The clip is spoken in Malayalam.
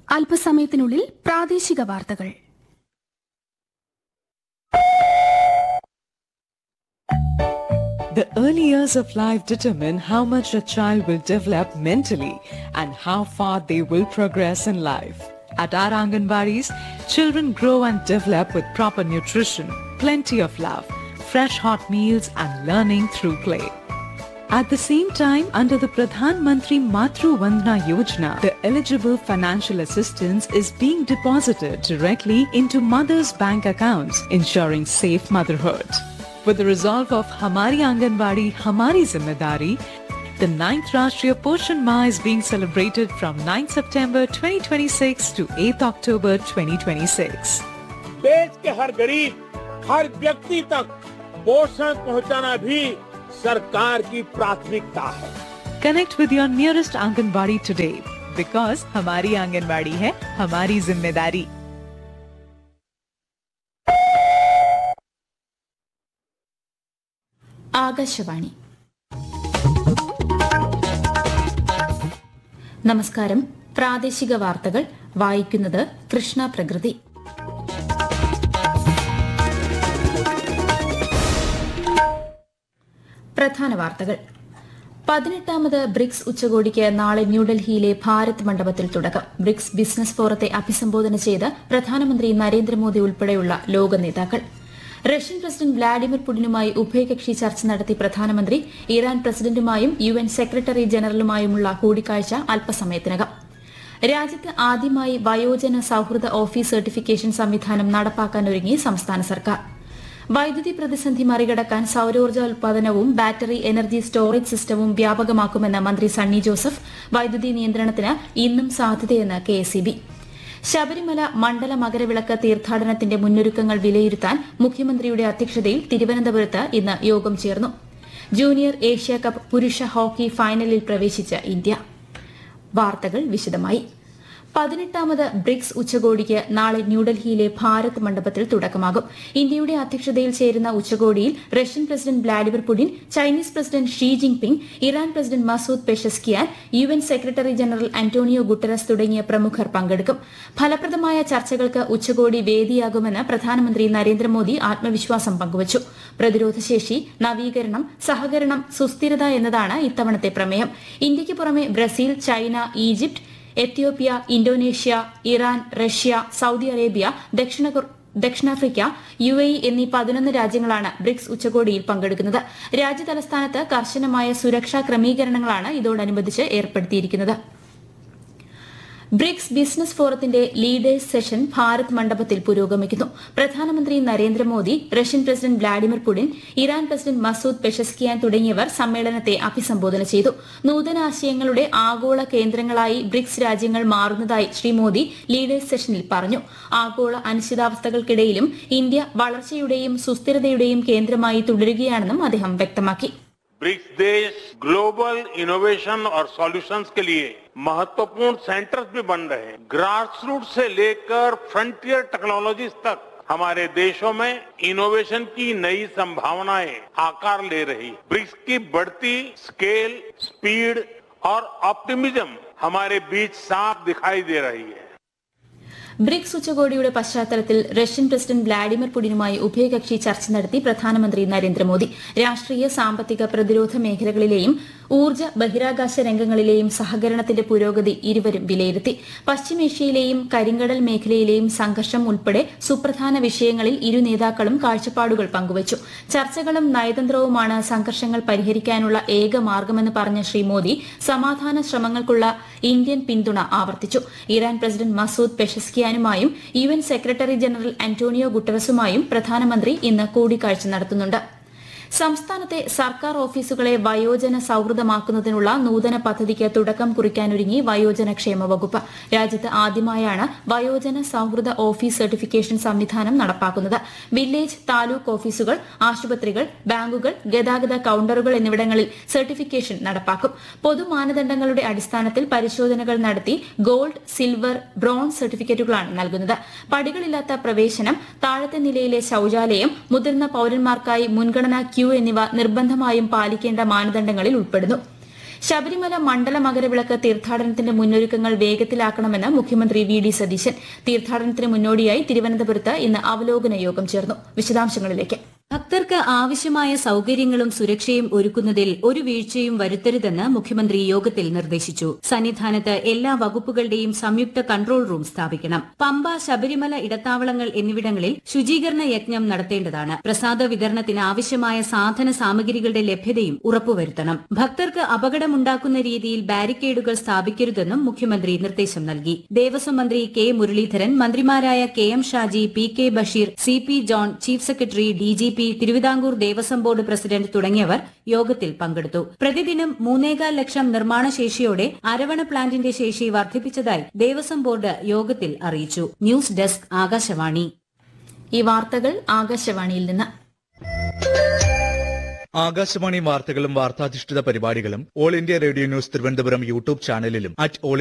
അല്പസമയത്തിനുള്ളിൽ പ്രാദേശിക വാർത്തകൾ The early years of life determine how much a child will develop mentally and how far they will progress in life. At our Anganwadis, children grow and develop with proper nutrition, plenty of love, fresh hot meals and learning through play. At the same time, under the Pradhan Mantri Matru Vandana Yojana, the eligible financial assistance is being deposited directly into mothers' bank accounts, ensuring safe motherhood. With the resolve of Hamari Anganwadi, Hamari Zimmedari, the 9th Rashtriya Poshan Ma is being celebrated from 9 September 2026 to 8 October 2026. देश के हर गरीब हर व्यक्ति तक पोषण पहुंचाना भी सरकार की प्राथमिकता है Connect with your nearest Anganwadi today because Hamari Anganwadi hai Hamari Zimmedari. Akashvani നമസ്കാരം പ്രാദേശിക വാർത്തകൾ വായിക്കുന്നത് കൃഷ്ണ പ്രകൃതി പ്രധാന വാർത്തകൾ പതിനെട്ടാമത് ബ്രിക്സ് ഉച്ചകോടിക്ക് നാളെ ന്യൂഡൽഹിയിലെ ഭാരത് മണ്ഡപത്തിൽ തുടക്കം ബ്രിക്സ് ബിസിനസ് ഫോറത്തെ അഭിസംബോധന ചെയ്ത് പ്രധാനമന്ത്രി നരേന്ദ്രമോദി ഉൾപ്പെടെയുള്ള ലോക നേതാക്കൾ റഷ്യൻ പ്രസിഡന്റ് വ്ളാഡിമിർ പുടിനുമായി ഉഭയകക്ഷി ചർച്ച നടത്തി പ്രധാനമന്ത്രി ഇറാൻ പ്രസിഡന്റുമായും യു എൻ സെക്രട്ടറി ജനറലുമായുമുള്ള കൂടിക്കാഴ്ച അല്പസമയത്തിനകം രാജ്യത്ത് ആദ്യമായി വയോജന സൌഹൃദ ഓഫീസ് സർട്ടിഫിക്കേഷൻ സംവിധാനം നടപ്പാക്കാനൊരുങ്ങി സംസ്ഥാന സർക്കാർ വൈദ്യുതി പ്രതിസന്ധി മറികടക്കാൻ സൌരോർജ്ജ ഉൽപാദനവും ബാറ്ററി എനർജി സ്റ്റോറേജ് സിസ്റ്റവും വ്യാപകമാക്കുമെന്ന് മന്ത്രി സണ്ണി ജോസഫ് വൈദ്യുതി നിയന്ത്രണത്തിന് ഇന്നും സാധ്യതയെന്ന് കെഎസ്ഇബി ശബരിമല മണ്ഡല മകരവിളക്ക് തീർത്ഥാടനത്തിന്റെ മുന്നൊരുക്കങ്ങൾ വിലയിരുത്താൻ മുഖ്യമന്ത്രിയുടെ അധ്യക്ഷതയിൽ തിരുവനന്തപുരത്ത് ഇന്ന് യോഗം ചേർന്നു ജൂനിയർ ഏഷ്യ കപ്പ് പുരുഷ ഹോക്കി ഫൈനലിൽ പ്രവേശിച്ച ഇന്ത്യ വാർത്തകൾ വിശദമായി പതിനെട്ടാമത് ബ്രിക്സ് ഉച്ചകോടിക്ക് നാളെ ന്യൂഡൽഹിയിലെ ഭാരത് മണ്ഡപത്തിൽ തുടക്കമാകും ഇന്ത്യയുടെ അധ്യക്ഷതയിൽ ചേരുന്ന ഉച്ചകോടിയിൽ Russian president Vladimir Putin Chinese president Xi Jinping Iran president Masoud Pezeshkian U N secretary general Antonio Guterres തുടങ്ങിയ പ്രമുഖർ പങ്കെടുക്കും ഫലപ്രദമായ ചർച്ചകൾക്ക് ഉച്ചകോടി വേദിയാകുമെന്ന് പ്രധാനമന്ത്രി നരേന്ദ്രമോദി ആത്മവിശ്വാസം പങ്കുവച്ചു പ്രതിരോധശേഷി നവീകരണം സഹകരണം സുസ്ഥിരത എന്നതാണ് ഇത്തവണത്തെ പ്രമേയം ഇന്ത്യയ്ക്ക് പുറമെ Brazil China Egypt Ethiopia Indonesia Iran Russia Saudi Arabia ദക്ഷിണ കൊ- ദക്ഷിണാഫ്രിക്ക യു എ ഇ എന്നീ പതിനൊന്ന് രാജ്യങ്ങളാണ് ബ്രിക്സ് ഉച്ചകോടിയിൽ പങ്കെടുക്കുന്നത് രാജ്യതലസ്ഥാനത്ത് കർശനമായ സുരക്ഷാ ക്രമീകരണങ്ങളാണ് ഇതോടനുബന്ധിച്ച് ഏർപ്പെടുത്തിയിരിക്കുന്നത് ബ്രിക്സ് ബിസിനസ് ഫോറത്തിന്റെ ലീഡേഴ്സ് സെഷൻ ഭാരത് മണ്ഡപത്തിൽ പുരോഗമിക്കുന്നു പ്രധാനമന്ത്രി Narendra Modi Russian president Vladimir Putin Iran president Masoud Pezeshkian തുടങ്ങിയവർ സമ്മേളനത്തെ അഭിസംബോധന ചെയ്തു നൂതനാശയങ്ങളുടെ ആഗോള കേന്ദ്രങ്ങളായി ബ്രിക്സ് രാജ്യങ്ങൾ മാറുന്നതായി ശ്രീ മോദി ലീഡേഴ്സ് സെഷനിൽ പറഞ്ഞു ആഗോള അനിശ്ചിതാവസ്ഥകൾക്കിടയിലും ഇന്ത്യ വളർച്ചയുടെയും സുസ്ഥിരതയുടെയും കേന്ദ്രമായി തുടരുകയാണെന്നും അദ്ദേഹം വ്യക്തമാക്കി ब्रिक्स देश ग्लोबल इनोवेशन और सॉल्यूशंस के लिए महत्वपूर्ण सेंटर्स भी बन रहे हैं ग्रास रूट से लेकर फ्रंटियर टेक्नोलॉजीज तक हमारे देशों में इनोवेशन की नई संभावनाएं आकार ले रही है ब्रिक्स की बढ़ती स्केल स्पीड और ऑप्टिमिज्म हमारे बीच साफ दिखाई दे रही है ബ്രിക്സ് ഉച്ചകോടിയുടെ പശ്ചാത്തലത്തിൽ റഷ്യൻ പ്രസിഡന്റ് വ്ളാഡിമിർ പുടിനുമായി ഉഭയകക്ഷി ചർച്ച നടത്തി പ്രധാനമന്ത്രി നരേന്ദ്രമോദി രാഷ്ട്രീയ സാമ്പത്തിക പ്രതിരോധ മേഖലകളിലെയും ഊർജ്ജ ബഹിരാകാശ രംഗങ്ങളിലെയും സഹകരണത്തിന്റെ പുരോഗതി ഇരുവരും വിലയിരുത്തി പശ്ചിമേഷ്യയിലെയും കരിങ്കടൽ മേഖലയിലെയും സംഘർഷം ഉൾപ്പെടെ സുപ്രധാന വിഷയങ്ങളിൽ ഇരു നേതാക്കളും കാഴ്ചപ്പാടുകൾ പങ്കുവച്ചു ചർച്ചകളും നയതന്ത്രവുമാണ് സംഘർഷങ്ങൾ പരിഹരിക്കാനുള്ള ഏക മാർഗമെന്ന് പറഞ്ഞ ശ്രീ മോദി സമാധാന ശ്രമങ്ങൾക്കുള്ള ഇന്ത്യൻ പിന്തുണ ആവർത്തിച്ചു ഇറാൻ പ്രസിഡന്റ് മസൂദ് പെഷസ്കിയാനുമായും U N secretary general Antonio ഗുട്ടറസുമായും പ്രധാനമന്ത്രി ഇന്ന് കൂടിക്കാഴ്ച നടത്തുന്നുണ്ട് സംസ്ഥാനത്തെ സർക്കാർ ഓഫീസുകളെ വയോജന സൌഹൃദമാക്കുന്നതിനുള്ള നൂതന പദ്ധതിക്ക് തുടക്കം കുറിക്കാനൊരുങ്ങി വയോജന ക്ഷേമ വകുപ്പ് രാജ്യത്ത് ആദ്യമായാണ് വയോജന സൌഹൃദ ഓഫീസ് സർട്ടിഫിക്കേഷൻ സംവിധാനം നടപ്പാക്കുന്നത് വില്ലേജ് താലൂക്ക് ഓഫീസുകൾ ആശുപത്രികൾ ബാങ്കുകൾ ഗതാഗത കൌണ്ടറുകൾ എന്നിവിടങ്ങളിൽ സർട്ടിഫിക്കേഷൻ നടപ്പാക്കും പൊതുമാനദണ്ഡങ്ങളുടെ അടിസ്ഥാനത്തിൽ പരിശോധനകൾ നടത്തി ഗോൾഡ് സിൽവർ ബ്രോൺസ് സർട്ടിഫിക്കറ്റുകളാണ് നൽകുന്നത് പടികളില്ലാത്ത പ്രവേശനം താഴത്തെ നിലയിലെ ശൌചാലയം മുതിർന്ന പൌരന്മാർക്കായി മുൻഗണനാ ക്യൂ എന്നിവ നിർബന്ധമായും പാലിക്കേണ്ട മാനദണ്ഡങ്ങളിൽ ഉൾപ്പെടുന്നു ശബരിമല മണ്ഡല മകരവിളക്ക് തീർത്ഥാടനത്തിന്റെ മുന്നൊരുക്കങ്ങൾ വേഗത്തിലാക്കണമെന്ന് മുഖ്യമന്ത്രി വി ഡി സതീശൻ തീർത്ഥാടനത്തിന് മുന്നോടിയായി തിരുവനന്തപുരത്ത് ഇന്ന് അവലോകന യോഗം ചേർന്നു വിശദാംശങ്ങളിലേക്ക് ഭക്തർക്ക് ആവശ്യമായ സൌകര്യങ്ങളും സുരക്ഷയും ഒരുക്കുന്നതിൽ ഒരു വീഴ്ചയും വരുത്തരുതെന്ന് മുഖ്യമന്ത്രി യോഗത്തിൽ നിർദ്ദേശിച്ചു സന്നിധാനത്ത് എല്ലാ വകുപ്പുകളുടെയും സംയുക്ത കൺട്രോൾ റൂം സ്ഥാപിക്കണം പമ്പ ശബരിമല ഇടത്താവളങ്ങൾ എന്നിവിടങ്ങളിൽ ശുചീകരണ യജ്ഞം നടത്തേണ്ടതാണ് പ്രസാദ വിതരണത്തിന് ആവശ്യമായ സാധന സാമഗ്രികളുടെ ലഭ്യതയും ഉറപ്പുവരുത്തണം ഭക്തർക്ക് അപകടമുണ്ടാക്കുന്ന രീതിയിൽ ബാരിക്കേഡുകൾ സ്ഥാപിക്കരുതെന്നും മുഖ്യമന്ത്രി നിർദ്ദേശം നൽകി ദേവസ്വം മന്ത്രി കെ മുരളീധരൻ മന്ത്രിമാരായ K M Shaji P K Basheer C P John chief secretary D G P Thiruvithamkoor Devaswom board president തുടങ്ങിയവർ യോഗത്തിൽ പങ്കെടുത്തു പ്രതിദിനം മൂന്നേകാൽ ലക്ഷം നിർമ്മാണ ശേഷിയോടെ അരവണ പ്ലാന്റിന്റെ ശേഷി വർദ്ധിപ്പിച്ചതായി ദേവസ്വം ബോർഡ് യോഗത്തിൽ അറിയിച്ചു ന്യൂസ് ഡെസ്ക് ആകാശവാണി ഈ വാർത്തകൾ ആകാശവാണിയിൽ നിന്ന് ആകാശവാണി വാർത്തകളും വാർത്താധിഷ്ഠിത പരിപാടികളും all India radio news Thiruvananthapuram YouTube ചാനലിലും അറ്റ് ഓൾ